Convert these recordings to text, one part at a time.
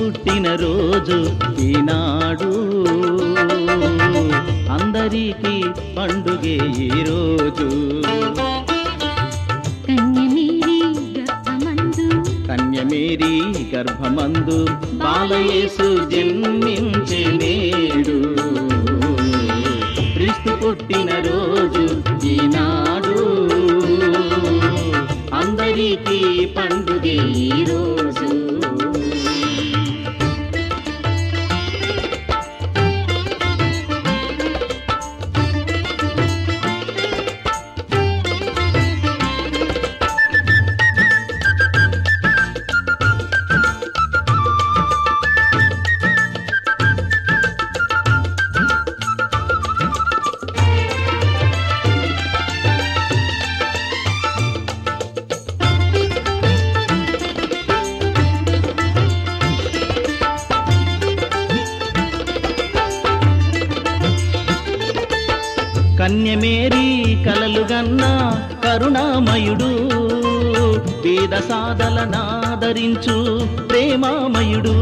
పుట్టిన రోజు ఈనాడు అందరికీ పండుగే ఈ రోజు కన్యమేరీ గర్భమందు కన్యమేరీ గర్భమందు బాలయేసు జన్మించే నేడు క్రీస్తు పుట్టిన రోజు ఈనాడు అందరికీ పండుగే ఈ రోజు కన్యమేరీ కలలుగన్న కరుణామయుడు వేద సాధలనాదరించు ప్రేమామయుడు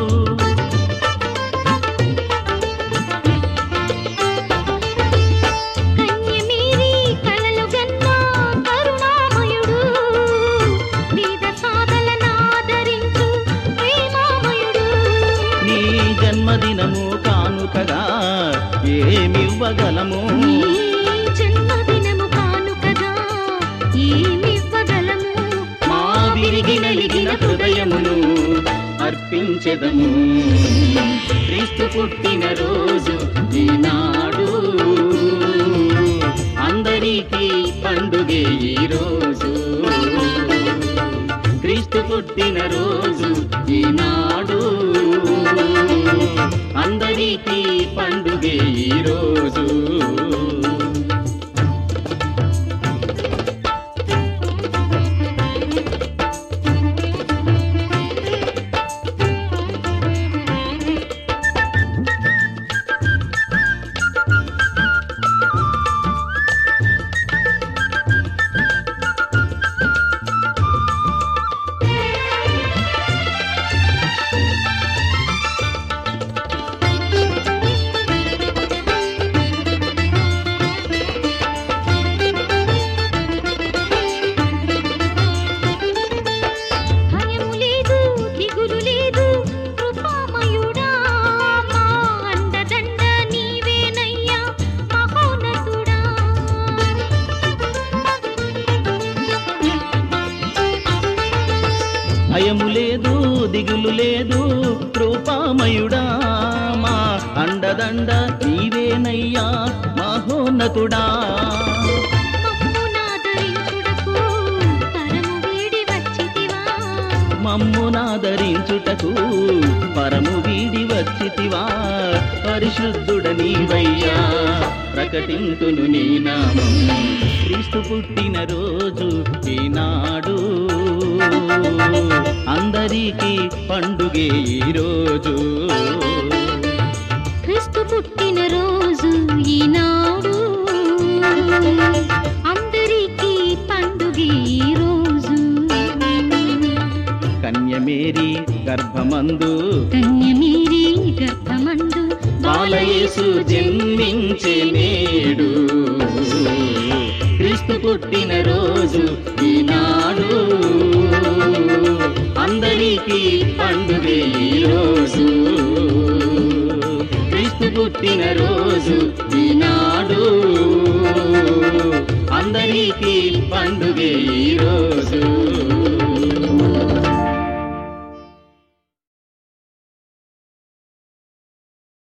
కన్యమేరీ కలలు గన్నా కరుణామయుడు వేద సాధలనాదరించు ప్రేమామయుడు నీ జన్మదినము కానుకగా ఏమివ్వగలము నీ జన్మదినము కానుకగా ఏమివ్వగలము మా విరిగి నలిగిన హృదయమును అర్పించెదము క్రీస్తు పుట్టిన రోజు ఈనాడు అందరికీ పండుగే ఈ రోజు క్రీస్తు పుట్టిన రోజు ఈనాడు అందరికీ పండుగే ఈ రోజు భయము లేదు దిగులు లేదు కృపామయుడా మా అండదండ నీవేనయ్యా మహోన్నతుడా భయము లేదు దిగులు లేదు కృపామయుడా మా అండదండ నీవేనయ్యా మహోన్నతుడా మమ్మునాదరించుటకు పరము వీడి వచ్చితివా మమ్మునాదరించుటకు పరము వీడి వచ్చితివా పరిశుద్ధుడ నీవయ్యా ప్రకటింతును నీ నామం క్రీస్తు పుట్టిన రోజు ఈనాడు అందరికీ పండుగే ఈ రోజు క్రీస్తు పుట్టిన రోజు ఈనాడు అందరికీ పండుగ ఈ రోజు కన్యమేరీ గర్భమందు కన్యమేరీ గర్భమందు బాలయేసు జన్మించే నేడు క్రీస్తు పుట్టిన రోజు ఈనాడు అందరికీ పండుగే ఈ రోజు క్రీస్తు పుట్టిన రోజు ఈనాడు అందరికీ పండుగే ఈ రోజు